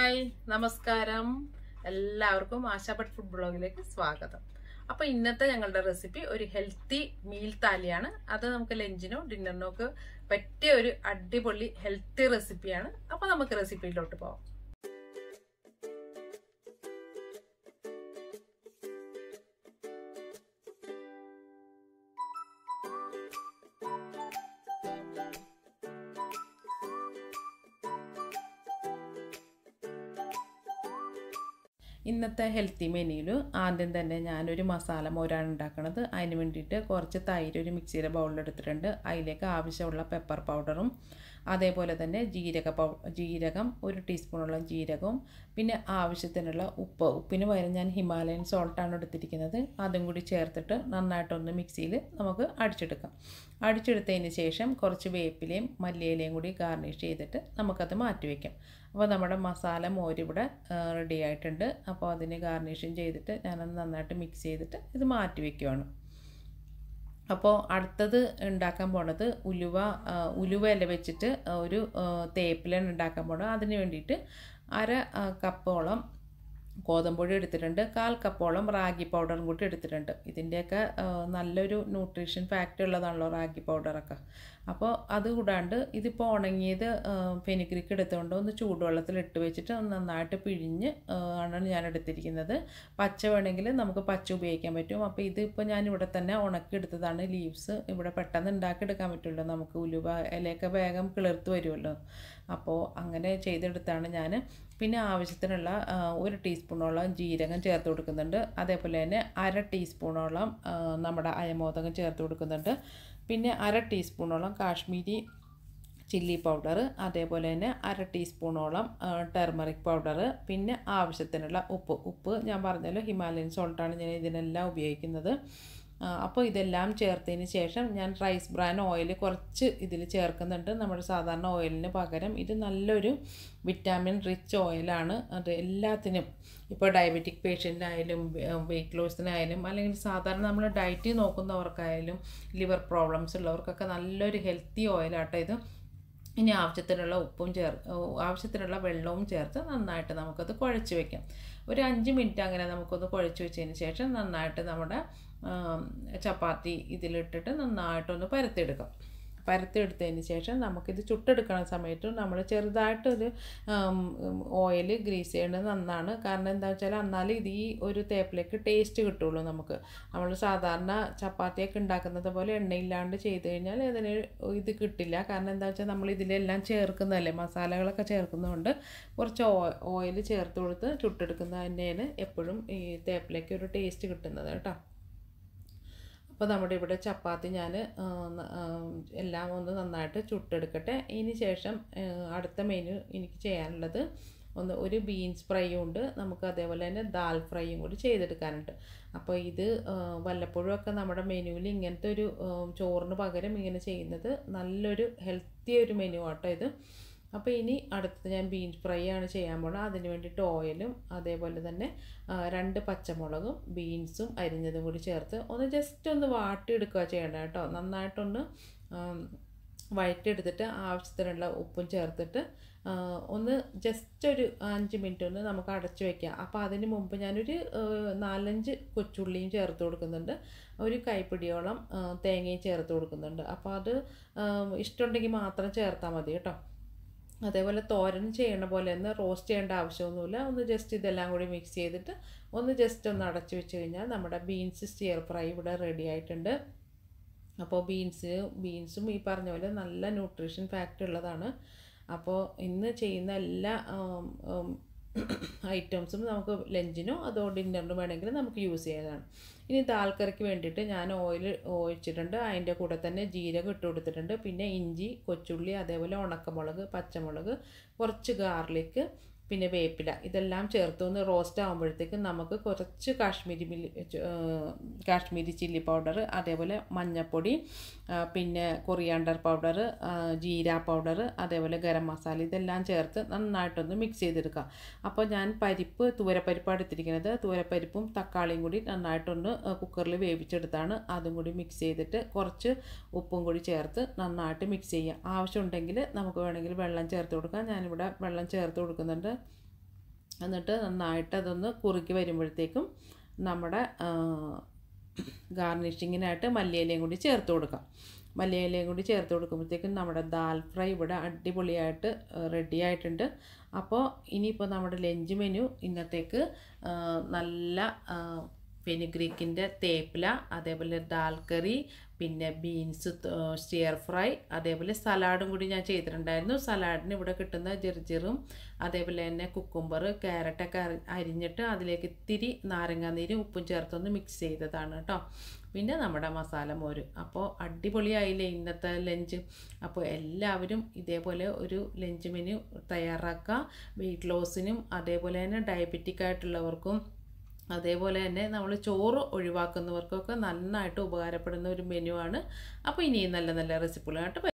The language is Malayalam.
ഹായ് നമസ്കാരം എല്ലാവർക്കും ആശാഭട്ട് ഫുഡ് ബ്ലോഗിലേക്ക് സ്വാഗതം അപ്പൊ ഇന്നത്തെ ഞങ്ങളുടെ റെസിപ്പി ഒരു ഹെൽത്തി മീൽ താലിയാണ് അത് നമുക്ക് ലഞ്ചിനോ ഡിന്നറിനോ ഒക്കെ പറ്റിയ ഒരു അടിപൊളി ഹെൽത്തി റെസിപ്പിയാണ് അപ്പൊ നമുക്ക് റെസിപ്പിയിലോട്ട് പോവാം ഇന്നത്തെ ഹെൽത്തി മെനുവിൽ ആദ്യം തന്നെ ഞാനൊരു മസാല മോരാണ് ഉണ്ടാക്കുന്നത് അതിന് വേണ്ടിയിട്ട് കുറച്ച് തൈര് ഒരു മിക്സിയുടെ ബൗളിൽ എടുത്തിട്ടുണ്ട് അതിലേക്ക് ആവശ്യമുള്ള പെപ്പർ പൗഡറും അതേപോലെ തന്നെ ജീരക പൗ ജീരകം ഒരു ടീസ്പൂണോളം ജീരകവും പിന്നെ ആവശ്യത്തിനുള്ള ഉപ്പ് ഉപ്പിന് പകരം ഞാൻ ഹിമാലയൻ സോൾട്ടാണ് എടുത്തിരിക്കുന്നത് അതും കൂടി ചേർത്തിട്ട് നന്നായിട്ടൊന്ന് മിക്സിയിൽ നമുക്ക് അടിച്ചെടുക്കാം അടിച്ചെടുത്തതിന് ശേഷം കുറച്ച് വേപ്പിലയും മല്ലിയിലയും കൂടി ഗാർണിഷ് ചെയ്തിട്ട് നമുക്കത് മാറ്റി വയ്ക്കാം അപ്പോൾ നമ്മുടെ മസാല മോരിവിടെ റെഡി ആയിട്ടുണ്ട് അപ്പോൾ അതിന് ഗാർണിഷിങ് ചെയ്തിട്ട് ഞാനത് നന്നായിട്ട് മിക്സ് ചെയ്തിട്ട് ഇത് മാറ്റി വയ്ക്കുവാണ് അപ്പോൾ അടുത്തത് ഉണ്ടാക്കാൻ പോണത് ഉലുവ ഉലുവ ഇല വെച്ചിട്ട് ഒരു തേപ്പിലാണ് ഉണ്ടാക്കാൻ പോണത് അതിന് വേണ്ടിയിട്ട് അര കപ്പോളം ഗോതമ്പൊടി എടുത്തിട്ടുണ്ട് കാൽ കപ്പോളം റാഗി പൗഡറും കൂടി എടുത്തിട്ടുണ്ട് ഇതിൻ്റെയൊക്കെ നല്ലൊരു ന്യൂട്രീഷൻ ഫാക്റ്റ് ഉള്ളതാണല്ലോ റാഗി പൗഡറൊക്കെ അപ്പോൾ അത് കൂടാണ്ട് ഇതിപ്പോൾ ഉണങ്ങിയത് ഫെനിഗ്രിക്ക് എടുത്തുകൊണ്ട് ഒന്ന് ചൂടുവെള്ളത്തിൽ ഇട്ട് വെച്ചിട്ട് നന്നായിട്ട് പിഴിഞ്ഞ് ആണ് ഞാൻ എടുത്തിരിക്കുന്നത് പച്ച വേണമെങ്കിൽ നമുക്ക് പച്ച ഉപയോഗിക്കാൻ പറ്റും അപ്പോൾ ഇതിപ്പോൾ ഞാൻ ഇവിടെ തന്നെ ഉണക്കിയെടുത്തതാണ് ലീവ്സ് ഇവിടെ പെട്ടെന്ന് ഉണ്ടാക്കിയെടുക്കാൻ പറ്റുമല്ലോ നമുക്ക് ഉലുവ ഇലയൊക്കെ വേഗം കിളിർത്ത് വരുമല്ലോ അപ്പോൾ അങ്ങനെ ചെയ്തെടുത്താണ് ഞാൻ പിന്നെ ആവശ്യത്തിനുള്ള ഒരു ടീസ്പൂണോളം ജീരകം ചേർത്ത് കൊടുക്കുന്നുണ്ട് അതേപോലെ തന്നെ അര ടീസ്പൂണോളം നമ്മുടെ അയമോദകം ചേർത്ത് കൊടുക്കുന്നുണ്ട് പിന്നെ അര ടീസ്പൂണോളം കാശ്മീരി ചില്ലി പൗഡർ അതേപോലെ തന്നെ അര ടീസ്പൂണോളം ടെർമറിക് പൗഡർ പിന്നെ ആവശ്യത്തിനുള്ള ഉപ്പ് ഉപ്പ് ഞാൻ പറഞ്ഞല്ലോ ഹിമാലയൻ സോൾട്ടാണ് ഞാൻ ഇതിനെല്ലാം ഉപയോഗിക്കുന്നത് അപ്പോൾ ഇതെല്ലാം ചേർത്തതിന് ശേഷം ഞാൻ റൈസ് ബ്രാൻ ഓയിൽ കുറച്ച് ഇതിൽ ചേർക്കുന്നുണ്ട് നമ്മുടെ സാധാരണ ഓയിലിന് പകരം ഇത് നല്ലൊരു വിറ്റാമിൻ റിച്ച് ഓയിലാണ് അത് എല്ലാത്തിനും ഇപ്പോൾ ഡയബറ്റിക് പേഷ്യൻ്റായാലും വെയിറ്റ് ലോസിനായാലും അല്ലെങ്കിൽ സാധാരണ നമ്മൾ ഡയറ്റ് നോക്കുന്നവർക്കായാലും ലിവർ പ്രോബ്ലംസ് ഉള്ളവർക്കൊക്കെ നല്ലൊരു ഹെൽത്തി ഓയിലാട്ടോ ഇത് ഇനി ആവശ്യത്തിനുള്ള ഉപ്പും ചേർ ആവശ്യത്തിനുള്ള വെള്ളവും ചേർത്ത് നന്നായിട്ട് നമുക്കത് കുഴച്ച് വയ്ക്കാം ഒരു അഞ്ച് മിനിറ്റ് അങ്ങനെ നമുക്കൊന്ന് കുഴച്ച് വെച്ചതിന് ശേഷം നന്നായിട്ട് നമ്മുടെ ചപ്പാത്തി ഇതിലിട്ടിട്ട് നന്നായിട്ടൊന്ന് പരത്തിയെടുക്കാം പരത്തിയെടുത്തതിന് ശേഷം നമുക്കിത് ചുട്ടെടുക്കണ സമയത്ത് നമ്മൾ ചെറുതായിട്ടൊരു ഓയിൽ ഗ്രീസ് ചെയ്യേണ്ടത് നന്നാണ് കാരണം എന്താ വെച്ചാൽ എന്നാൽ ഇത് ഈ ഒരു തേപ്പിലേക്ക് ടേസ്റ്റ് കിട്ടുള്ളൂ നമുക്ക് നമ്മൾ സാധാരണ ചപ്പാത്തിയൊക്കെ ഉണ്ടാക്കുന്നത് പോലെ എണ്ണയില്ലാണ്ട് ചെയ്ത് കഴിഞ്ഞാൽ അതിന് ഇത് കിട്ടില്ല കാരണം എന്താ വെച്ചാൽ നമ്മൾ ഇതിലെല്ലാം ചേർക്കുന്നതല്ലേ മസാലകളൊക്കെ ചേർക്കുന്നതുകൊണ്ട് കുറച്ച് ഓയിൽ ചേർത്ത് കൊടുത്ത് ചുട്ടെടുക്കുന്നത് തന്നെയാണ് എപ്പോഴും ഈ തേപ്പിലേക്ക് ഒരു ടേസ്റ്റ് കിട്ടുന്നത് കേട്ടോ അപ്പോൾ നമ്മുടെ ഇവിടെ ചപ്പാത്തി ഞാൻ എല്ലാം ഒന്ന് നന്നായിട്ട് ചുട്ടെടുക്കട്ടെ ഇതിന് ശേഷം അടുത്ത മെനു എനിക്ക് ചെയ്യാനുള്ളത് ഒന്ന് ഒരു ബീൻസ് ഫ്രൈയും ഉണ്ട് നമുക്ക് അതേപോലെ തന്നെ ദാൽ ഫ്രൈയും കൂടി ചെയ്തെടുക്കാനുണ്ട് അപ്പോൾ ഇത് വല്ലപ്പോഴും ഒക്കെ നമ്മുടെ മെനുവിൽ ഇങ്ങനത്തെ ഒരു ചോറിന് പകരം ഇങ്ങനെ ചെയ്യുന്നത് നല്ലൊരു ഹെൽത്തി ഒരു മെനു ആട്ടോ ഇത് അപ്പോൾ ഇനി അടുത്തത് ഞാൻ ബീൻസ് ഫ്രൈ ആണ് ചെയ്യാൻ പോകുന്നത് അതിന് വേണ്ടിയിട്ട് ഓയിലും അതേപോലെ തന്നെ രണ്ട് പച്ചമുളകും ബീൻസും അരിഞ്ഞതും കൂടി ചേർത്ത് ഒന്ന് ജസ്റ്റ് ഒന്ന് വാട്ടിയെടുക്കുക ചെയ്യേണ്ട കേട്ടോ നന്നായിട്ടൊന്ന് വഴറ്റിയെടുത്തിട്ട് ആവശ്യത്തിനുള്ള ഉപ്പും ചേർത്തിട്ട് ഒന്ന് ജസ്റ്റ് ഒരു അഞ്ച് മിനിറ്റ് ഒന്ന് നമുക്ക് അടച്ചു വയ്ക്കാം അപ്പോൾ അതിന് മുമ്പ് ഞാനൊരു നാലഞ്ച് കൊച്ചുള്ളിയും ചേർത്ത് കൊടുക്കുന്നുണ്ട് ഒരു കൈപ്പിടിയോളം തേങ്ങയും ചേർത്ത് കൊടുക്കുന്നുണ്ട് അപ്പോൾ അത് ഇഷ്ടമുണ്ടെങ്കിൽ മാത്രം ചേർത്താൽ മതി കേട്ടോ അതേപോലെ തോരൻ ചെയ്യണ പോലെ ഒന്ന് റോസ്റ്റ് ചെയ്യേണ്ട ആവശ്യമൊന്നുമില്ല ഒന്ന് ജസ്റ്റ് ഇതെല്ലാം കൂടി മിക്സ് ചെയ്തിട്ട് ഒന്ന് ജസ്റ്റ് ഒന്ന് അടച്ചു വെച്ച് കഴിഞ്ഞാൽ നമ്മുടെ ബീൻസ് സ്റ്റിയർ ഫ്രൈ ഇവിടെ റെഡി ആയിട്ടുണ്ട് അപ്പോൾ ബീൻസ് ബീൻസും ഈ പറഞ്ഞ പോലെ നല്ല ന്യൂട്രീഷൻ ഫാക്റ്റ് ഉള്ളതാണ് അപ്പോൾ ഇന്ന് ചെയ്യുന്ന എല്ലാ ഐറ്റംസും നമുക്ക് ലഞ്ചിനോ അതോ ഡിന്നറിനോ വേണമെങ്കിൽ നമുക്ക് യൂസ് ചെയ്യാതാണ് ഇനി ദാൽക്കറിക്ക് വേണ്ടിയിട്ട് ഞാൻ ഓയിൽ ഒഴിച്ചിട്ടുണ്ട് അതിൻ്റെ കൂടെ തന്നെ ജീരകം ഇട്ട് കൊടുത്തിട്ടുണ്ട് പിന്നെ ഇഞ്ചി കൊച്ചുള്ളി അതേപോലെ ഉണക്കമുളക് പച്ചമുളക് കുറച്ച് ഗാർലിക്ക് പിന്നെ വേപ്പില ഇതെല്ലാം ചേർത്ത് ഒന്ന് റോസ്റ്റ് ആകുമ്പോഴത്തേക്കും നമുക്ക് കുറച്ച് കാശ്മീരി മില്ലി കാശ്മീരി ചില്ലി പൗഡർ അതേപോലെ മഞ്ഞൾപ്പൊടി പിന്നെ കൊറിയാണ്ടർ പൗഡർ ജീര പൗഡർ അതേപോലെ ഗരം മസാല ഇതെല്ലാം ചേർത്ത് നന്നായിട്ടൊന്ന് മിക്സ് ചെയ്തെടുക്കാം അപ്പോൾ ഞാൻ പരിപ്പ് തൂരപ്പരിപ്പാണ് എടുത്തിരിക്കുന്നത് തൂരപ്പരിപ്പും തക്കാളിയും കൂടി നന്നായിട്ടൊന്ന് കുക്കറിൽ വേവിച്ചെടുത്താണ് അതും കൂടി മിക്സ് ചെയ്തിട്ട് കുറച്ച് ഉപ്പും കൂടി ചേർത്ത് നന്നായിട്ട് മിക്സ് ചെയ്യുക ആവശ്യമുണ്ടെങ്കിൽ നമുക്ക് വേണമെങ്കിൽ വെള്ളം ചേർത്ത് കൊടുക്കാം ഞാനിവിടെ വെള്ളം ചേർത്ത് കൊടുക്കുന്നുണ്ട് എന്നിട്ട് നന്നായിട്ട് അതൊന്ന് കുറുക്കി വരുമ്പോഴത്തേക്കും നമ്മുടെ ഗാർണിഷിങ്ങിനായിട്ട് മല്ലിയിലയും കൂടി ചേർത്ത് കൊടുക്കാം മല്ലിയിലയും കൂടി ചേർത്ത് കൊടുക്കുമ്പോഴത്തേക്കും നമ്മുടെ ദാൽ ഫ്രൈ ഇവിടെ അടിപൊളിയായിട്ട് റെഡി ആയിട്ടുണ്ട് അപ്പോൾ ഇനിയിപ്പോൾ നമ്മുടെ ലഞ്ച് മെനു ഇന്നത്തേക്ക് ആ, നല്ല ഫെനിഗ്രീക്കിൻ്റെ തേപ്പില അതേപോലെ ദാൽ കറി പിന്നെ ബീൻസ് സ്റ്റിയർ ഫ്രൈ അതേപോലെ സലാഡും കൂടി ഞാൻ ചെയ്തിട്ടുണ്ടായിരുന്നു സലാഡിന് ഇവിടെ കിട്ടുന്ന ജെർജറും അതേപോലെ തന്നെ കുക്കുംബർ ക്യാരറ്റൊക്കെ അരി അരിഞ്ഞിട്ട് അതിലേക്ക് ഇത്തിരി നാരങ്ങാനീരും ഉപ്പും ചേർത്തൊന്ന് മിക്സ് ചെയ്തതാണ് കേട്ടോ പിന്നെ നമ്മുടെ മസാല മോര് അപ്പോൾ അടിപൊളിയായില്ലേ ഇന്നത്തെ ലഞ്ച് അപ്പോൾ എല്ലാവരും ഇതേപോലെ ഒരു ലഞ്ച് മെനു തയ്യാറാക്കുക വെയിറ്റ് ലോസിനും അതേപോലെ തന്നെ ഡയബറ്റിക് ആയിട്ടുള്ളവർക്കും അതേപോലെ തന്നെ നമ്മൾ ചോറ് ഒഴിവാക്കുന്നവർക്കൊക്കെ നന്നായിട്ട് ഉപകാരപ്പെടുന്ന ഒരു മെനു ആണ് അപ്പോൾ ഇനിയും നല്ല നല്ല റെസിപ്പികളായിട്ട്